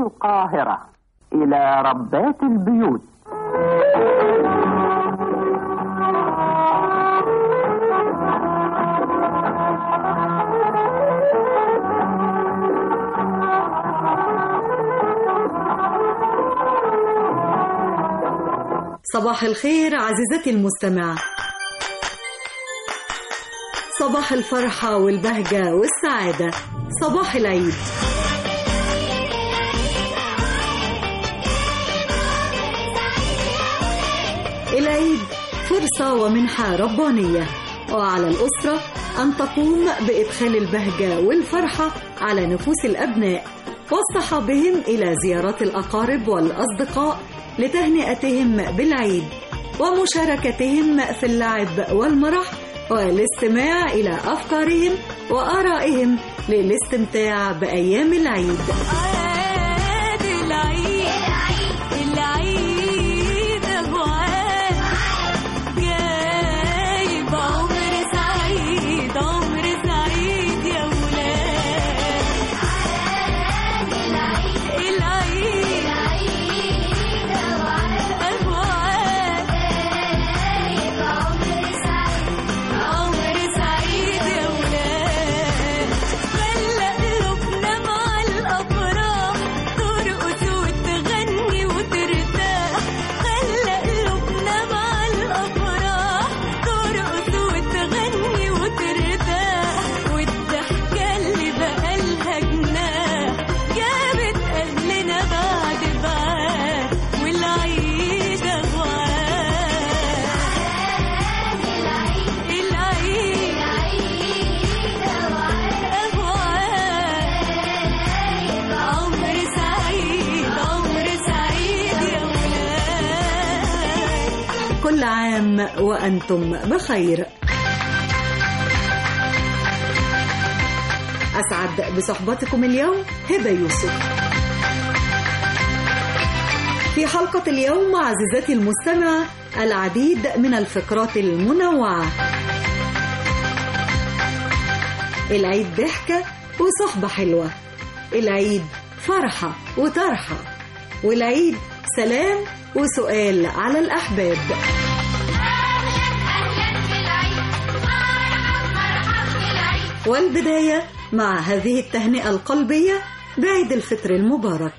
القاهرة إلى ربات البيوت صباح الخير عزيزتي المستمعة صباح الفرحة والبهجة والسعادة صباح العيد العيد فرصة ومنحة ربانية وعلى الأسرة أن تقوم بإدخال البهجة والفرحة على نفوس الأبناء واصطحابهم إلى زيارات الأقارب والأصدقاء لتهنئتهم بالعيد ومشاركتهم في اللعب والمرح والاستماع إلى أفكارهم وآرائهم للاستمتاع بأيام العيد عاد العيد العيد ابو عاد جايب عمر سعيد عمر سعيد يا ولاد العيد ابو عاد عمر سعيد يا ولاد خلى قلوبنا مع الأفراح ترقص وتغني وترتاح خلى قلوبنا مع الأفراح ترقص وتغني وترتاح والضحكة اللي بقالها جناح جابت أهلنا بعد بعاد والعيد أغوار العيد أبواب عمر سعيد عمر سعيد يا ولاد كل عام وأنتم بخير أسعد بصحبتكم اليوم هبة يوسف في حلقة اليوم عزيزتي المستمعة العديد من الفقرات المنوعة العيد ضحكة وصحبة حلوة العيد فرحة وطرحة والعيد سلام وسؤال على الأحباب والبداية مع هذه التهنئة القلبية بعيد الفطر المبارك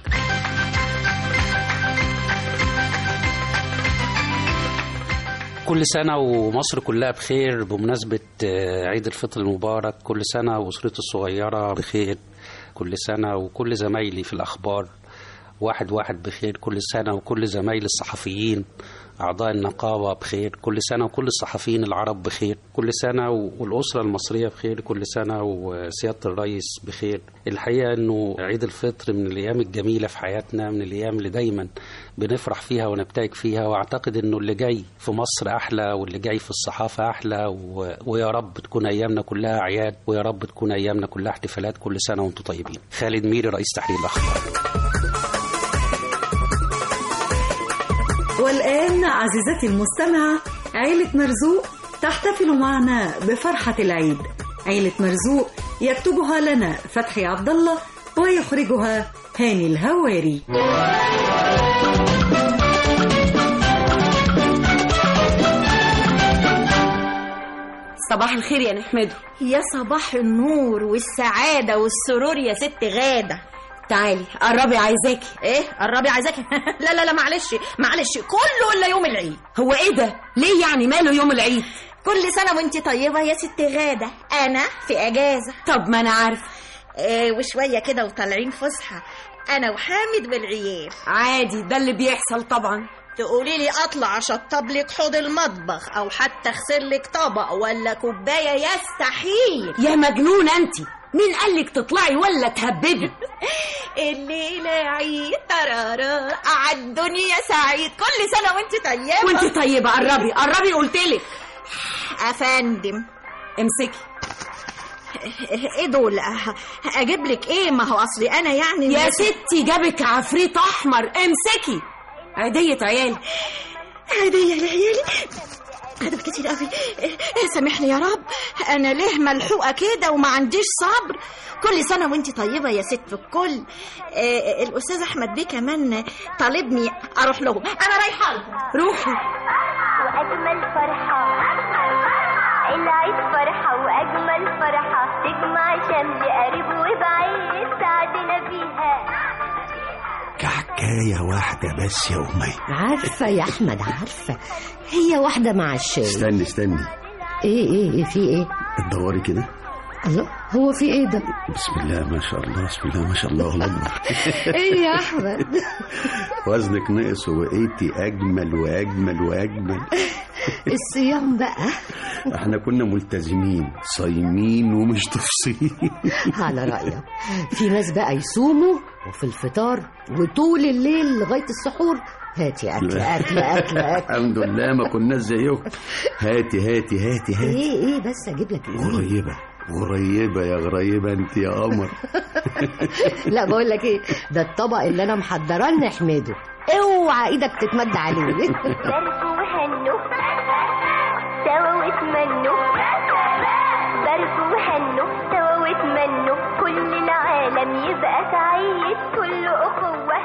كل سنة ومصر كلها بخير بمناسبة آه، عيد الفطر المبارك كل سنة وأسرتي الصغيرة بخير كل سنة وكل زمايلي في الأخبار واحد واحد بخير كل سنة وكل زمايلي الصحفيين أعضاء النقابة بخير كل سنة وكل الصحفيين العرب بخير كل سنة والأسرة المصرية بخير كل سنة وسيادة الرئيس بخير الحقيقة أنه عيد الفطر من الأيام الجميلة في حياتنا من الأيام اللي دايما بنفرح فيها ونبتهج فيها وأعتقد أنه اللي جاي في مصر أحلى واللي جاي في الصحافة أحلى و... ويا رب تكون أيامنا كلها أعياد ويا رب تكون أيامنا كلها احتفالات كل سنة وأنتم طيبين خالد ميري رئيس تحرير الأخبار والآن عزيزتي المستمعة عيلة مرزوق تحتفل معنا بفرحة العيد عيلة مرزوق يكتبها لنا فتحي عبد الله ويخرجها هاني الهواري صباح الخير يا نحمده يا صباح النور والسعادة والسرور يا ست غادة تعالي قربي عايزاكي ايه قربي عايزاكي لا لا لا معلش معلش كله الا يوم العيد هو ايه ده ليه يعني ماله يوم العيد كل سنة وانت طيبة يا ست غادة انا في اجازة طب ما انا عارفه إيه وشوية كده وطالعين فسحة انا وحامد بالعيال عادي ده اللي بيحصل طبعا تقولي لي اطلع اشطب لك حوض المطبخ او حتى اغسل لك طبق ولا كوبايه يستحيل يا مجنونه انت مين قالك تطلعي ولا تهببي الليله عيد ترارا على الدنيا سعيد كل سنه وانت طيبه وانت طيبه قربي قربي قلتلك افندم امسكي ايه دول اجيب لك ايه ما هو اصلي انا يعني يا مش- ستي جابك عفريت احمر امسكي عيدية عيالي هديه لعيالي خدمة كتير قوي إيه سامحني يا رب انا ليه ملحوقه كده وما عنديش صبر كل سنه وانت طيبه يا ست الكل إيه الاستاذ احمد بيه كمان طالبني اروح لهم انا رايحه لهم روحي وأجمل فرحة العيد فرحة وأجمل فرحة تجمع شمل قريب وبعيد سعدنا بيها كعكاية واحدة بس يا أمي عارفة يا أحمد عارفة هي واحدة مع الشاي استني استني إيه إيه إيه في إيه دوري كده الله هو في إيه ده بسم الله ما شاء الله بسم الله ما شاء الله الله أكبر إيه يا أحمد وزنك نقص وبقيتي أجمل وأجمل وأجمل الصيام بقى احنا كنا ملتزمين صايمين ومش تفصيل على رأيك في ناس بقى يصوموا وفي الفطار وطول الليل لغاية السحور هاتي أكل أكل أكل أكل الحمد لله ما كناش زيهم هاتي هاتي هاتي هاتي إيه إيه بس أجيب لك إيه غريبة غريبة يا غريبة انت يا قمر لا بقول لك إيه ده الطبق اللي أنا محضراه نحمده اوعى ايدك تتمد عليه باركوا وهنوا سوا واتمنوا باركوا وهنوا سوا واتمنوا كل العالم يبقى سعيد كله أخوة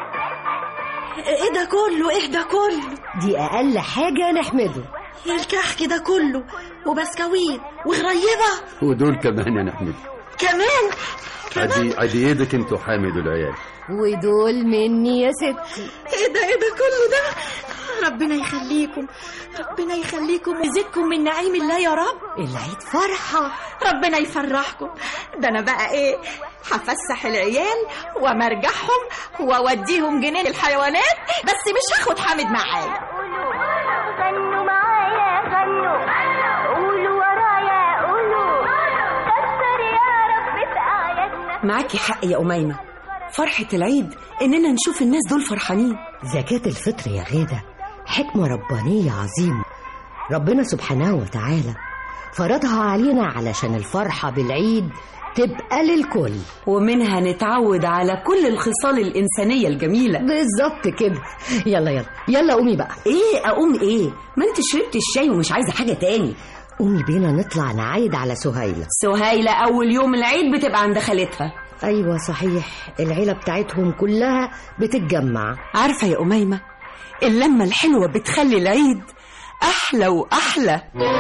ايه ده كله ايه ده كله دي اقل حاجه نحمده ايه الكحك ده كله وبسكويت وغريبه ودول كمان يا نحمد كمان عدي عدي ايدك انتوا حامد العيال ودول مني يا ستي ايه ده ايه ده كله ده ربنا يخليكم ربنا يخليكم ويزيدكم من نعيم الله يا رب العيد فرحه ربنا يفرحكم ده انا بقى ايه هفسح العيال ومرجعهم واوديهم جنين الحيوانات بس مش هاخد حامد معايا قولوا غنوا معايا غنوا قولوا ورايا قولوا كسر يا رب في أعيادنا معاكي حق يا أميمة فرحة العيد إننا نشوف الناس دول فرحانين زكاة الفطر يا غادة حكمة ربانية عظيمة ربنا سبحانه وتعالى فرضها علينا علشان الفرحة بالعيد تبقى للكل ومنها نتعود على كل الخصال الإنسانية الجميلة بالظبط كده يلا يلا يلا قومي بقى إيه أقوم إيه ما أنت شربت الشاي ومش عايزة حاجة تاني قومي بينا نطلع نعايد على سهيلة سهيلة أول يوم العيد بتبقى عند خالتها أيوة صحيح العيلة بتاعتهم كلها بتتجمع عارفة يا أميمة اللمة الحلوة بتخلي العيد أحلى وأحلى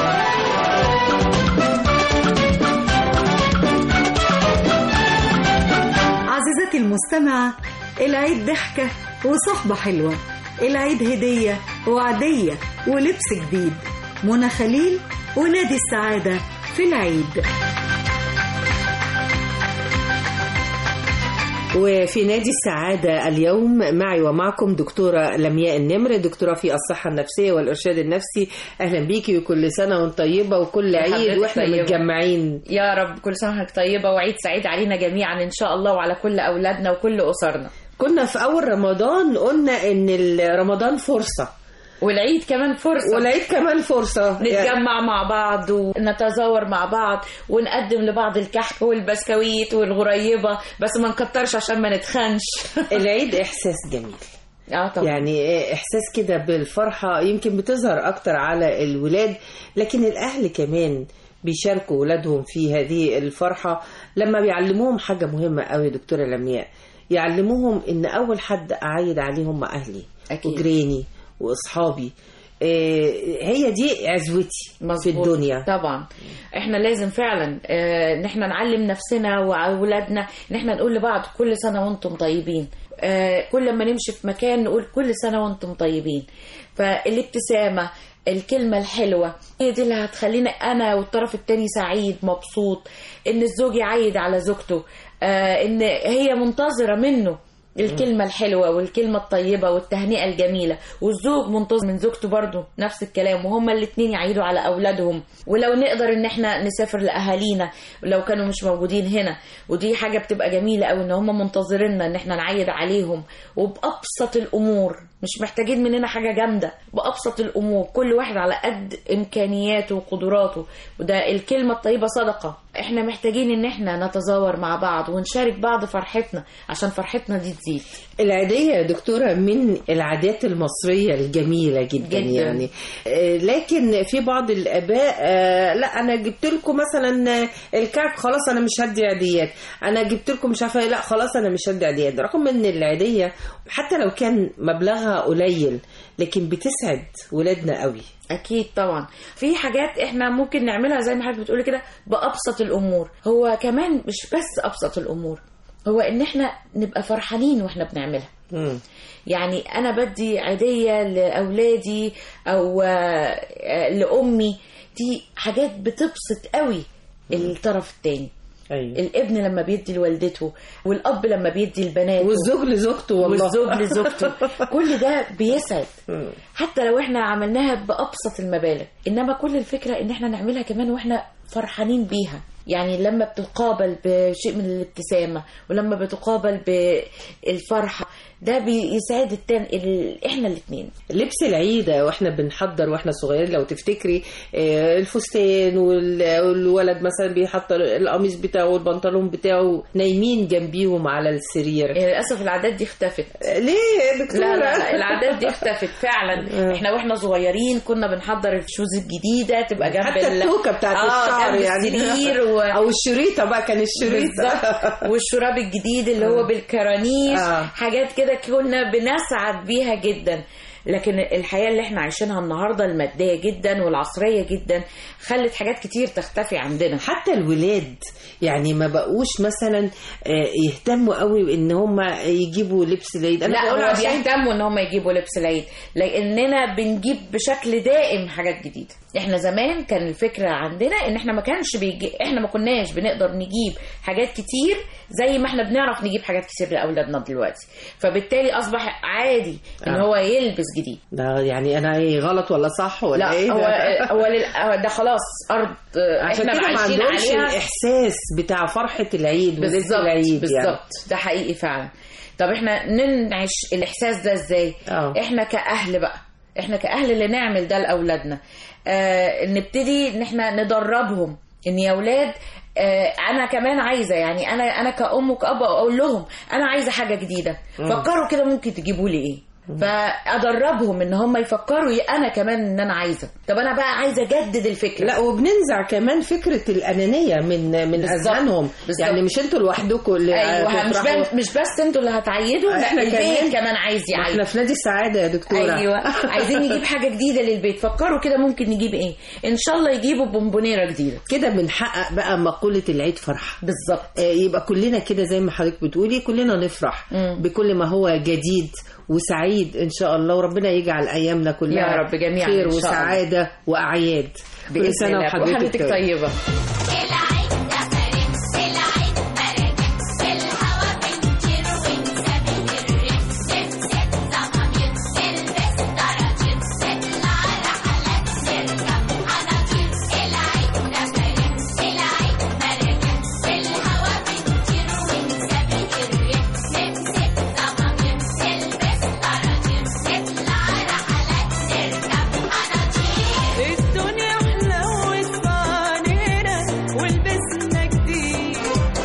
عزيزتي المستمعة العيد ضحكة وصحبة حلوة العيد هدية وعدية ولبس جديد منى خليل ونادي السعادة في العيد وفي نادي السعادة اليوم معي ومعكم دكتورة لمياء النمر دكتورة في الصحة النفسية والإرشاد النفسي أهلا بيكي وكل سنة وانت طيبة وكل عيد حضرتك واحنا طيبة. متجمعين يا رب كل سنة وحضرتك طيبة وعيد سعيد علينا جميعا إن شاء الله وعلى كل أولادنا وكل أسرنا كنا في أول رمضان قلنا إن ال- رمضان فرصة والعيد كمان فرصة والعيد كمان فرصة نتجمع مع بعض ونتزاور مع بعض ونقدم لبعض الكحك والبسكويت والغريبة بس ما نكترش عشان ما نتخنش العيد إحساس جميل اه طبعا يعني إحساس كده بالفرحة يمكن بتظهر أكتر على الولاد لكن الأهل كمان بيشاركوا ولادهم في هذه الفرحة لما بيعلموهم حاجة مهمة قوي دكتورة لمياء يعلموهم إن أول حد أعيد عليهم أهلي أكيد. وجيراني وأصحابي إيه، هي دي عزوتي في مظبوط. الدنيا طبعا احنا لازم فعلا اه، ان احنا نعلم نفسنا واولادنا ان احنا نقول لبعض كل سنه وانتم طيبين اه، كل ما نمشي في مكان نقول كل سنه وانتم طيبين فالابتسامه الكلمة الحلوة هي دي اللي هتخلينا أنا والطرف التاني سعيد مبسوط إن الزوج يعيد على زوجته آه إن هي منتظرة منه الكلمة الحلوة والكلمة الطيبة والتهنئة الجميلة والزوج منتظر من زوجته برضو نفس الكلام وهما الاتنين يعيدوا على أولادهم ولو نقدر إن احنا نسافر لأهالينا لو كانوا مش موجودين هنا ودي حاجة بتبقى جميلة أوي إن هما منتظريننا إن احنا نعيد عليهم وبأبسط الأمور مش محتاجين مننا حاجة جامدة بأبسط الأمور كل واحد على قد إمكانياته وقدراته وده الكلمة الطيبة صدقة احنا محتاجين ان احنا نتزاور مع بعض ونشارك بعض فرحتنا عشان فرحتنا دي تزيد العيدية يا دكتورة من العادات المصرية الجميلة جدا, جداً. يعني آه، لكن في بعض الآباء آه، لا أنا جبت لكم مثلا آه، الكعك خلاص أنا مش هدي عيديات أنا جبت لكم مش عارفة إيه، لا خلاص أنا مش هدي عيديات رغم إن العيدية حتى لو كان مبلغها قليل لكن بتسعد ولادنا قوي اكيد طبعا في حاجات احنا ممكن نعملها زي ما حضرتك بتقولي كده بابسط الامور هو كمان مش بس ابسط الامور هو ان احنا نبقى فرحانين واحنا بنعملها يعني انا بدي عيديه لاولادي او آه، لامي دي حاجات بتبسط قوي الطرف التاني أيوة. الابن لما بيدي لوالدته والاب لما بيدي لبناته والزوج لزوجته والله والزوج لزوجته كل ده بيسعد حتى لو احنا عملناها بأبسط المبالغ إنما كل الفكرة إن احنا نعملها كمان وإحنا فرحانين بيها يعني لما بتقابل بشيء من الابتسامة ولما بتقابل بالفرحة ده بيساعد التاني ال- احنا الاتنين لبس العيد واحنا بنحضر واحنا صغيرين لو تفتكري آه، الفستان وال- والولد مثلا بيحط القميص بتاعه والبنطلون بتاعه نايمين جنبيهم على السرير للأسف العادات دي اختفت ليه يا دكتورة؟ لا لا, لا العادات دي اختفت فعلا احنا واحنا صغيرين كنا بنحضر الشوز الجديدة تبقى جنب حتى ال- التوكه بتاعت آه، الشعر جنب يعني السرير و... او الشريطه بقى كان الشريط بالظبط والشراب الجديد اللي هو بالكرانيش آه. حاجات كده كنا بنسعد بيها جدا لكن الحياة اللي احنا عايشينها النهاردة المادية جدا والعصرية جدا خلت حاجات كتير تختفي عندنا حتى الولاد يعني ما بقوش مثلا آه، يهتموا قوي ان هم يجيبوا لبس العيد لا بقول هو عشان- بيهتموا ان هم يجيبوا لبس العيد لاننا بنجيب بشكل دائم حاجات جديده احنا زمان كان الفكره عندنا ان احنا ما كانش بيجي احنا ما كناش بنقدر نجيب حاجات كتير زي ما احنا بنعرف نجيب حاجات كتير لاولادنا دلوقتي فبالتالي اصبح عادي ان آه. هو يلبس جديد ده يعني انا ايه غلط ولا صح ولا لا ايه هو ده؟ هو لل- ده خلاص ارض عشان احنا كده ما عايشين عندهمش عليها الاحساس بتاع فرحه العيد وليله بالظبط العيد بالظبط يعني. ده حقيقي فعلا طب احنا ننعش الاحساس ده ازاي آه. احنا كاهل بقى احنا كاهل اللي نعمل ده لاولادنا آه نبتدي ان احنا ندربهم ان يا اولاد آه انا كمان عايزه يعني انا انا كأم وكأب اقول لهم انا عايزه حاجه جديده مم. فكروا كده ممكن تجيبوا لي ايه فادربهم ان هم يفكروا ي- انا كمان ان انا عايزه طب انا بقى عايزه اجدد الفكره لا وبننزع كمان فكره الانانيه من من بالظبط. اذهانهم بالظبط. يعني مش انتوا لوحدكم اللي ايوه مش هتفرحوا. بس مش بس انتوا اللي هتعيدوا لا احنا البيت كمان- كمان عايز ما يعيد احنا في نادي السعاده يا دكتوره ايوه عايزين نجيب حاجه جديده للبيت فكروا كده ممكن نجيب ايه ان شاء الله يجيبوا بونبونيره جديده كده بنحقق بقى مقوله العيد فرحه بالظبط يبقى كلنا كده زي ما حضرتك بتقولي كلنا نفرح مم. بكل ما هو جديد وسعيد ان شاء الله وربنا يجعل ايامنا كلها يا رب جميعاً خير إن شاء الله. وسعاده واعياد كل باذن سنه الله وحضرتك وحضرتك طيبه الدنيا حلوت معانينا ولبسنا جديد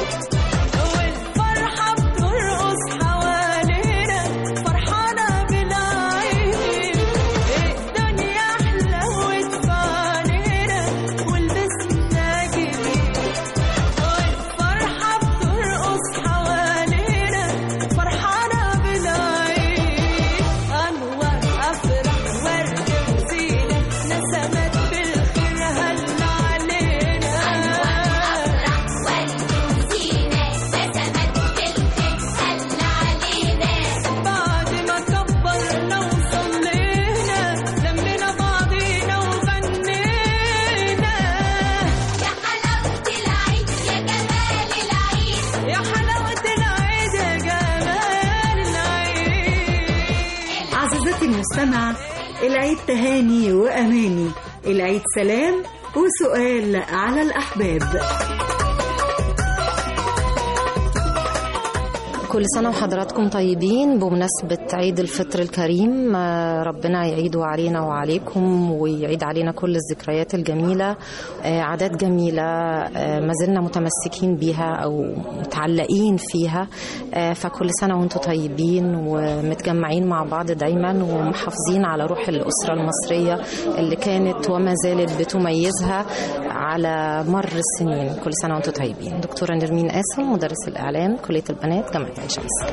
والفرحة بترقص حوالينا فرحانة بالعيد الدنيا حلوت معانينا ولبسنا جديد والفرحة بترقص حوالينا فرحانة بالعيد أنوار أفرح ورد وزينة نسمت بالخير هل علينا أنوار أفرح ورد وزينة نسمت بالخير هل علينا بعد ما كبرنا وصلينا لمينا بعضينا وغنينا يا حلاوة العيد يا جمال العيد يا حلاوة العيد يا جمال العيد عزيزتي المستمعة العيد تهاني وأماني العيد سلام وسؤال على الأحباب كل سنة وحضراتكم طيبين بمناسبة عيد الفطر الكريم آه، ربنا يعيده علينا وعليكم ويعيد علينا كل الذكريات الجميلة آه، عادات جميلة آه، ما زلنا متمسكين بيها أو متعلقين فيها آه، فكل سنة وانتم طيبين ومتجمعين مع بعض دايما ومحافظين على روح الأسرة المصرية اللي كانت وما زالت بتميزها على مر السنين كل سنة وانتم طيبين دكتورة نرمين قاسم مدرس الإعلام كلية البنات جامعة عين شمس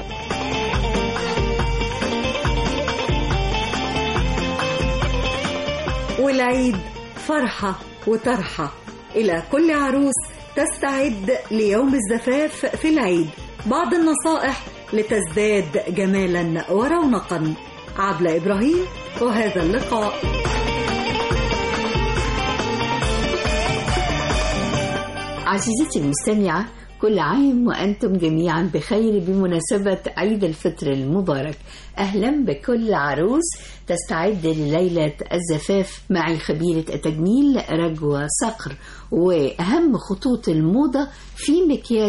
والعيد فرحة وطرحة إلى كل عروس تستعد ليوم الزفاف في العيد بعض النصائح لتزداد جمالا ورونقا عبلة إبراهيم وهذا اللقاء عزيزتي المستمعة كل عام وأنتم جميعا بخير بمناسبة عيد الفطر المبارك أهلا بكل عروس تستعد لليلة الزفاف معي خبيرة التجميل رجوة صقر وأهم خطوط الموضة في مكياج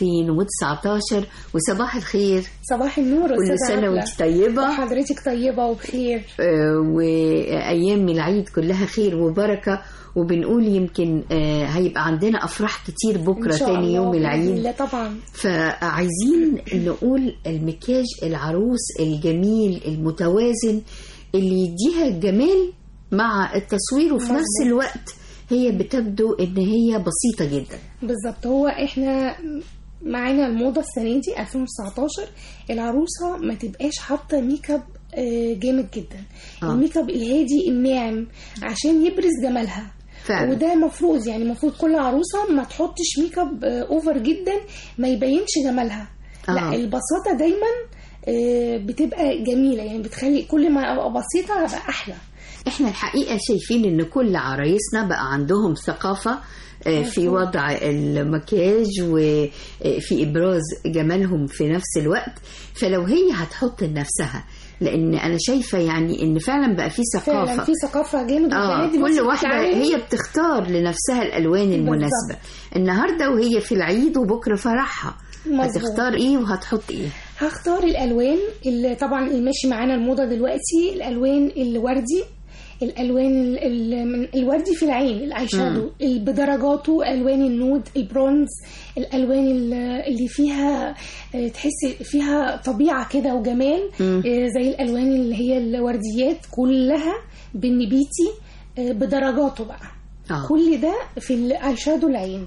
2019 وصباح الخير صباح النور كل أستاذة سنة عبلة. وانت طيبة وحضرتك طيبة وبخير آه، وأيام العيد كلها خير وبركة وبنقول يمكن آه، هيبقى عندنا أفراح كتير بكرة إن شاء تاني الله يوم بإذن العيد الله طبعا فعايزين نقول المكياج العروس الجميل المتوازن اللي يديها الجمال مع التصوير وفي مظبوط. نفس الوقت هي بتبدو ان هي بسيطة جدا بالظبط هو احنا معانا الموضة السنة دي 2019 العروسة ما تبقاش حاطة ميك اب آه، جامد جدا آه. الميك اب الهادي الناعم عشان يبرز جمالها فعلا. وده مفروض يعني المفروض كل عروسة ما تحطش ميك اب آه، اوفر جدا ما يبينش جمالها آه. لا البساطة دايما آه، بتبقى جميلة يعني بتخلي كل ما ابقى بسيطة ابقى احلى احنا الحقيقة شايفين ان كل عرايسنا بقى عندهم ثقافة آه، في مظبوط. وضع المكياج وفي ابراز جمالهم في نفس الوقت فلو هي هتحط لنفسها لان انا شايفه يعني ان فعلا بقى في ثقافه فعلا في ثقافه جامد اه والبنات دلوقتي كل واحده بتتعلم. هي بتختار لنفسها الالوان المناسبه النهارده وهي في العيد وبكره فرحها مظبوط. هتختار ايه وهتحط ايه هختار الالوان اللي طبعا اللي ماشي معانا الموضه دلوقتي الالوان الوردي الالوان ال- ال- من الوردي في العين الاي شادو ال- بدرجاته الوان النود البرونز الالوان ال- اللي فيها آه، تحسي فيها طبيعه كده وجمال مم. آه، زي الالوان اللي هي الورديات كلها بالنبيتي آه، بدرجاته بقى آه. كل ده في الاي شادو العين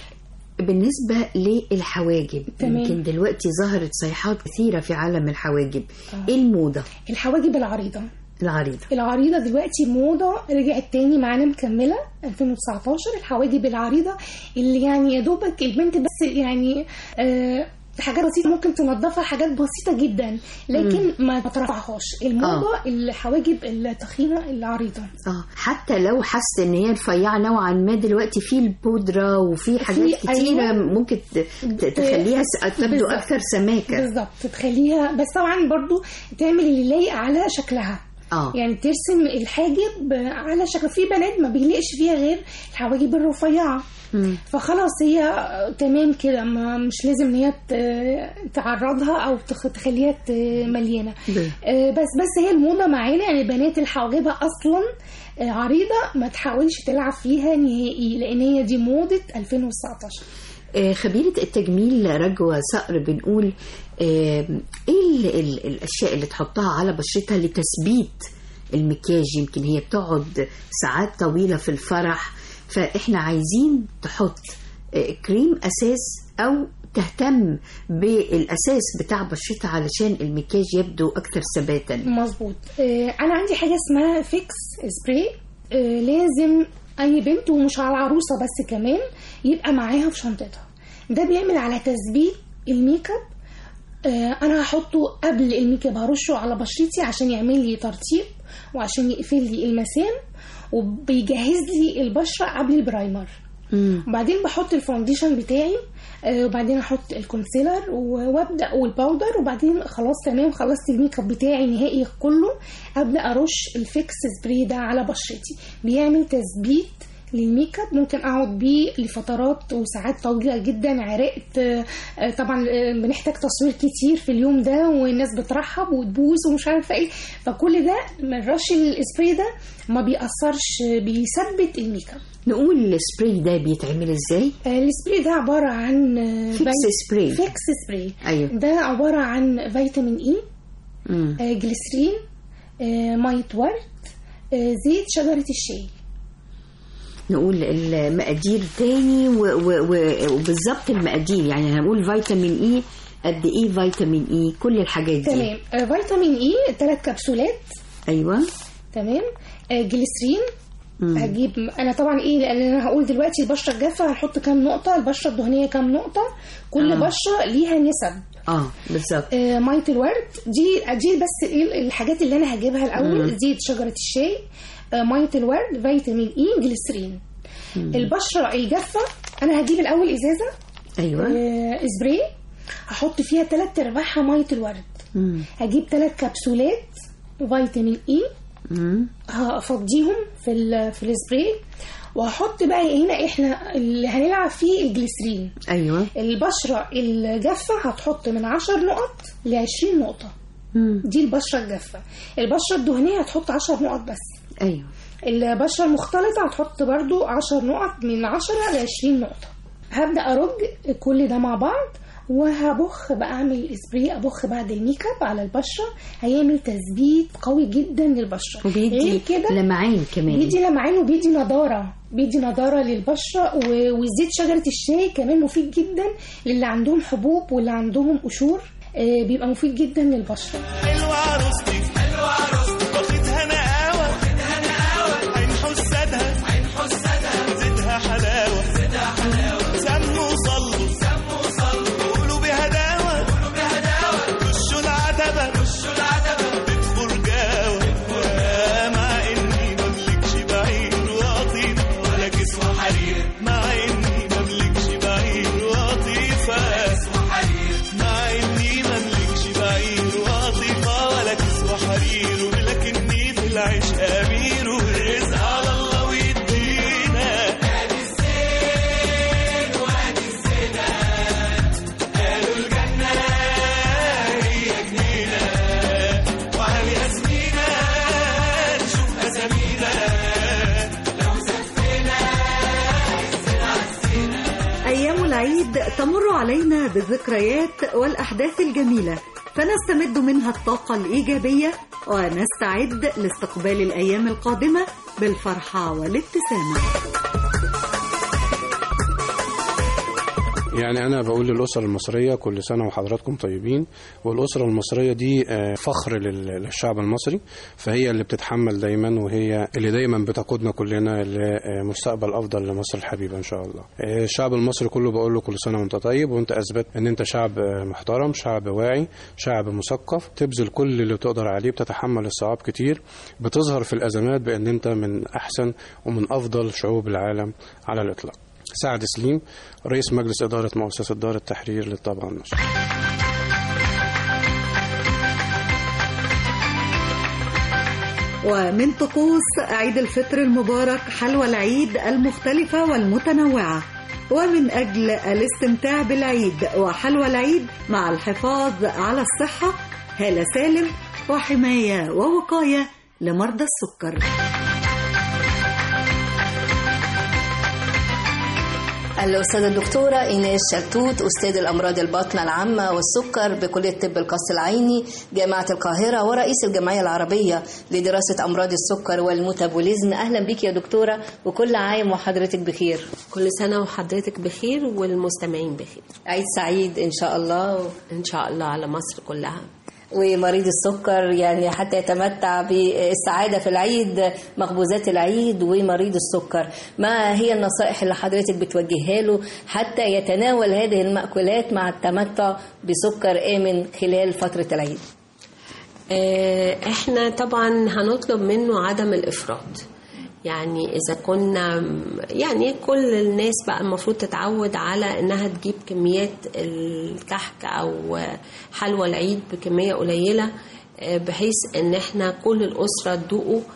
بالنسبة للحواجب تمام. يمكن دلوقتي ظهرت صيحات كثيرة في عالم الحواجب آه. ايه الموضة الحواجب العريضة العريضة العريضة دلوقتي موضة رجعت تاني معانا مكملة 2019 الحواجب العريضة اللي يعني يا دوبك البنت بس يعني آه حاجات بسيطة ممكن تنظفها حاجات بسيطة جدا لكن ما ترفعهاش الموضة الحواجب التخينة العريضة اه حتى لو حاسة ان هي رفيعة نوعا ما دلوقتي في البودرة وفي حاجات كتيرة أيوة. ممكن ت- ت- تخليها س- تبدو بالظبط. اكثر سماكة بالظبط تخليها بس طبعا برضو تعمل اللي لايق على شكلها اه يعني ترسم الحاجب على شكل في بنات ما بيليقش فيها غير الحواجب الرفيعه مم. فخلاص هي تمام كده ما مش لازم ان هي ت- تعرضها او تخ- تخليها ت- مليانه آه، بس بس هي الموضه معانا يعني بنات اللي حواجبها اصلا آه، عريضه ما تحاولش تلعب فيها نهائي لان هي دي موضه 2019 آه، خبيرة التجميل رجوة صقر بنقول آه، ايه ال- ال- الاشياء اللي تحطها على بشرتها لتثبيت المكياج يمكن هي بتقعد ساعات طويلة في الفرح فاحنا عايزين تحط آه، كريم اساس او تهتم بالاساس بتاع بشرتها علشان المكياج يبدو اكثر ثباتا مظبوط آه، انا عندي حاجه اسمها فيكس سبراي آه، لازم اي بنت ومش على العروسه بس كمان يبقى معاها في شنطتها ده بيعمل على تثبيت الميك اب آه، انا هحطه قبل الميك اب هرشه على بشرتي عشان يعمل لي ترطيب وعشان يقفل لي المسام وبيجهز لي البشره قبل البرايمر وبعدين بحط الفاونديشن بتاعي آه، وبعدين احط الكونسيلر و- وابدا والباودر وبعدين خلاص تمام خلصت الميك اب بتاعي نهائي كله ابدا ارش الفيكس سبراي ده على بشرتي بيعمل تثبيت للميك اب ممكن اقعد بيه لفترات وساعات طويله جدا عرقت آه، آه، طبعا آه، بنحتاج تصوير كتير في اليوم ده والناس بترحب وتبوس ومش عارفه ايه فكل ده من رش السبراي ده ما بيأثرش بيثبت الميك اب نقول السبراي ده بيتعمل ازاي آه، السبراي ده عباره عن آه، فيكس في- سبراي. فيكس سبراي ايوه ده عباره عن فيتامين اي مم. آه، جليسرين آه، ميه ورد آه، زيت شجره الشاي نقول المقادير تاني و- و- و- وبالظبط المقادير يعني هنقول فيتامين اي قد ايه فيتامين اي كل الحاجات دي تمام آه، فيتامين اي ثلاث كبسولات ايوه تمام آه، جليسرين مم. هجيب انا طبعا ايه لان انا هقول دلوقتي البشره الجافه هنحط كام نقطه البشره الدهنيه كام نقطه كل آه. بشره ليها نسب اه بالظبط آه، ميه الورد دي دي بس ايه الحاجات اللي انا هجيبها الاول مم. زيت شجره الشاي آه، ميه الورد فيتامين اي جليسرين البشره الجافه انا هجيب الاول ازازه ايوه آه، سبراي هحط فيها ثلاث ارباعها ميه الورد مم. هجيب ثلاث كبسولات فيتامين اي مم. هفضيهم في ال- في السبراي وهحط بقى هنا احنا اللي هنلعب فيه الجليسرين ايوه البشره الجافه هتحط من 10 نقط ل 20 نقطه مم. دي البشره الجافه البشره الدهنيه هتحط 10 نقط بس ايوه البشره المختلطه هتحط برضو 10 نقط من 10 ل 20 نقطه هبدا ارج كل ده مع بعض وهبخ بعمل سبراي ابخ بعد الميك اب على البشره هيعمل تثبيت قوي جدا للبشره وبيدي غير كده لمعان كمان بيدي لمعان وبيدي نضاره بيدي نضاره للبشره و- وزيت شجره الشاي كمان مفيد جدا للي عندهم حبوب واللي عندهم قشور آه، بيبقى مفيد جدا للبشره حلوة عروستي حلوة عروستي واخدها نقاوة واخدها نقاوة عين حسادها عين حسادها زيدها حلاوة زيدها حلاوة سموا وصلوا سموا وصلوا قولوا بهداوة قولوا بهداوة رشوا العتبة رشوا العتبة تدخل جاوة مع اني مملكش بعير وقطيف ولا كسوة حرير مع اني مملكش بعير وقطيفة كسوة حرير مع اني مملكش بعير وقطيفة ولا كسوة حرير ولكني في العيش امير والرزق على الله ويدينا ادي الزين وادي الزينات قالوا الجنة هي جنينة وعلي اسمينا نشوف اسامينا لو زفينا عزنا عزينا أيام العيد تمر علينا بالذكريات والأحداث الجميلة فنستمد منها الطاقة الإيجابية ونستعد لاستقبال الأيام القادمة بالفرحة والابتسامة يعني أنا بقول للأسرة المصرية كل سنة وحضراتكم طيبين والأسرة المصرية دي آه، فخر لل- للشعب المصري فهي اللي بتتحمل دايما وهي اللي دايما بتقودنا كلنا لمستقبل أفضل لمصر الحبيبة إن شاء الله آه، الشعب المصري كله بقول له كل سنة وأنت طيب وأنت أثبت إن أنت شعب آه، محترم شعب واعي شعب مثقف تبذل كل اللي بتقدر عليه بتتحمل الصعاب كتير بتظهر في الأزمات بأن أنت من أحسن ومن أفضل شعوب العالم على الإطلاق سعد سليم رئيس مجلس إدارة مؤسسة دار التحرير للطبعة والنشر ومن طقوس عيد الفطر المبارك حلوى العيد المختلفة والمتنوعة ومن أجل الاستمتاع بالعيد وحلوى العيد مع الحفاظ على الصحة هالة سالم وحماية ووقاية لمرضى السكر الأستاذة الدكتورة إيناس شلتوت أستاذ الأمراض الباطنة العامة والسكر بكلية طب القصر العيني جامعة القاهرة ورئيس الجمعية العربية لدراسة أمراض السكر والميتابوليزم أهلا بك يا دكتورة وكل عام وحضرتك بخير كل سنة وحضرتك بخير والمستمعين بخير عيد سعيد إن شاء الله إن شاء الله على مصر كلها ومريض السكر يعني حتى يتمتع بالسعادة في العيد مخبوزات العيد ومريض السكر ما هي النصائح اللي حضرتك بتوجهها له حتى يتناول هذه المأكولات مع التمتع بسكر آمن خلال فترة العيد آه، احنا طبعا هنطلب منه عدم الإفراط يعني إذا كنا يعني كل الناس بقى المفروض تتعود على إنها تجيب كميات الكحك أو حلوى العيد بكمية قليلة آه، بحيث إن إحنا كل الأسرة تدوقه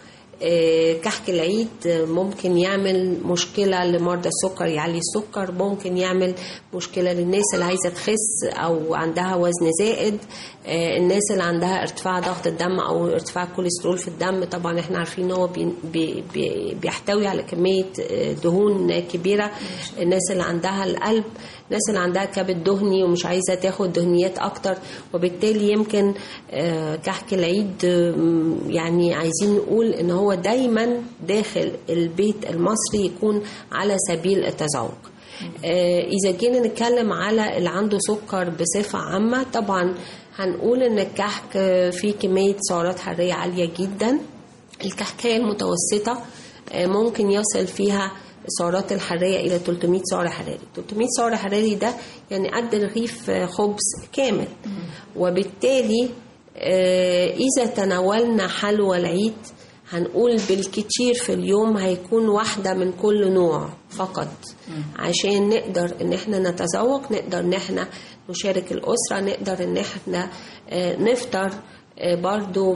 آه، كحك العيد ممكن يعمل مشكلة لمرضى السكر يعلي السكر ممكن يعمل مشكلة للناس اللي عايزة تخس أو عندها وزن زائد آه، الناس اللي عندها ارتفاع ضغط الدم أو ارتفاع الكوليسترول في الدم طبعا احنا عارفين ان هو بي بي بي بيحتوي على كمية آه، دهون كبيرة الناس اللي عندها القلب الناس اللي عندها كبد دهني ومش عايزة تاخد دهنيات أكتر وبالتالي يمكن آه، كحك العيد آم، يعني عايزين نقول ان هو دايما داخل البيت المصري يكون على سبيل التذوق آه، إذا جينا نتكلم على اللي عنده سكر بصفة عامة طبعا هنقول إن الكحك آه، فيه كمية سعرات حرارية عالية جدا الكحكاية المتوسطة آه، ممكن يصل فيها السعرات الحرارية إلى 300 سعر حراري 300 سعر حراري ده يعني قد رغيف آه، خبز كامل وبالتالي آه، إذا تناولنا حلوى العيد هنقول بالكتير في اليوم هيكون واحدة من كل نوع فقط عشان نقدر ان احنا نتذوق نقدر ان احنا نشارك الأسرة نقدر ان احنا آه، نفطر آه، برضو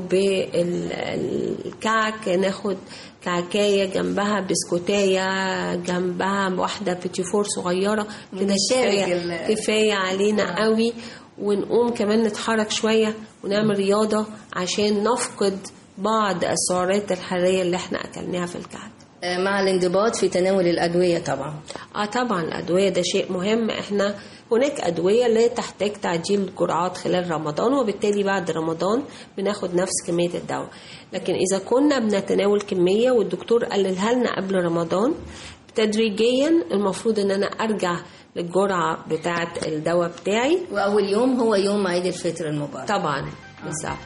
بالكعك ناخد كعكاية جنبها بسكوتاية جنبها واحدة بتيفور صغيرة كده ونشارك كفاية, ال- كفاية علينا قوي ونقوم كمان نتحرك شوية ونعمل رياضة عشان نفقد بعض السعرات الحرارية اللي احنا أكلناها في الكعك آه، مع الانضباط في تناول الأدوية طبعا اه طبعا الأدوية ده شيء مهم احنا هناك أدوية لا تحتاج تعجيل الجرعات خلال رمضان وبالتالي بعد رمضان بناخد نفس كمية الدواء لكن إذا كنا بنتناول كمية والدكتور قللها لنا قبل رمضان تدريجيا المفروض ان انا ارجع للجرعة بتاعة الدواء بتاعي وأول يوم هو يوم عيد الفطر المبارك طبعا بالظبط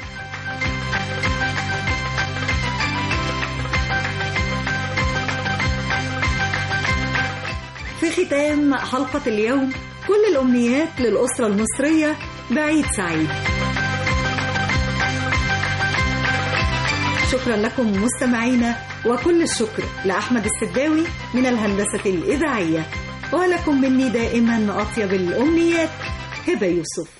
في ختام حلقة اليوم كل الأمنيات للأسرة المصرية بعيد سعيد شكرا لكم مستمعينا وكل الشكر لأحمد السداوي من الهندسة الإذاعية ولكم مني دائما أطيب الأمنيات هبة يوسف